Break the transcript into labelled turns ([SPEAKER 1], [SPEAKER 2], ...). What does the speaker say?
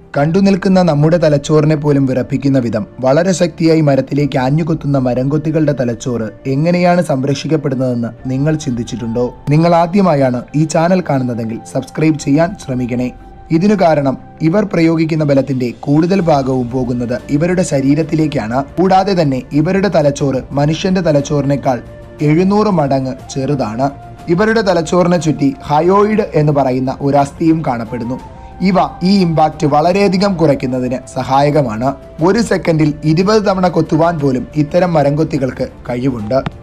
[SPEAKER 1] കണ്ടു നിൽക്കുന്ന നമ്മുടെ തലച്ചോറിനെ പോലും വിറപ്പിക്കുന്ന വിധം വളരെ ശക്തിയായി മരത്തിലേക്ക് ആഞ്ഞുകൊത്തുന്ന മരംകൊത്തികളുടെ തലച്ചോറ് എങ്ങനെയാണ് സംരക്ഷിക്കപ്പെടുന്നതെന്ന് നിങ്ങൾ ചിന്തിച്ചിട്ടുണ്ടോ നിങ്ങൾ ആദ്യമായാണ് ഈ ചാനൽ കാണുന്നതെങ്കിൽ സബ്സ്ക്രൈബ് ചെയ്യാൻ ശ്രമിക്കണേ ഇതിനു കാരണം ഇവർ പ്രയോഗിക്കുന്ന ബലത്തിന്റെ കൂടുതൽ ഭാഗവും പോകുന്നത് ഇവരുടെ ശരീരത്തിലേക്കാണ് കൂടാതെ തന്നെ ഇവരുടെ തലച്ചോറ് മനുഷ്യന്റെ തലച്ചോറിനേക്കാൾ എഴുന്നൂറ് മടങ്ങ് ചെറുതാണ് ഇവരുടെ തലച്ചോറിനെ ചുറ്റി ഹയോയിഡ് എന്ന് പറയുന്ന ഒരു അസ്ഥിയും കാണപ്പെടുന്നു ഇവ ഈ ഇമ്പാക്റ്റ് വളരെയധികം കുറയ്ക്കുന്നതിന് സഹായകമാണ് ഒരു സെക്കൻഡിൽ ഇരുപത് തവണ കൊത്തുവാൻ പോലും ഇത്തരം മരംകൊത്തികൾക്ക് കഴിവുണ്ട്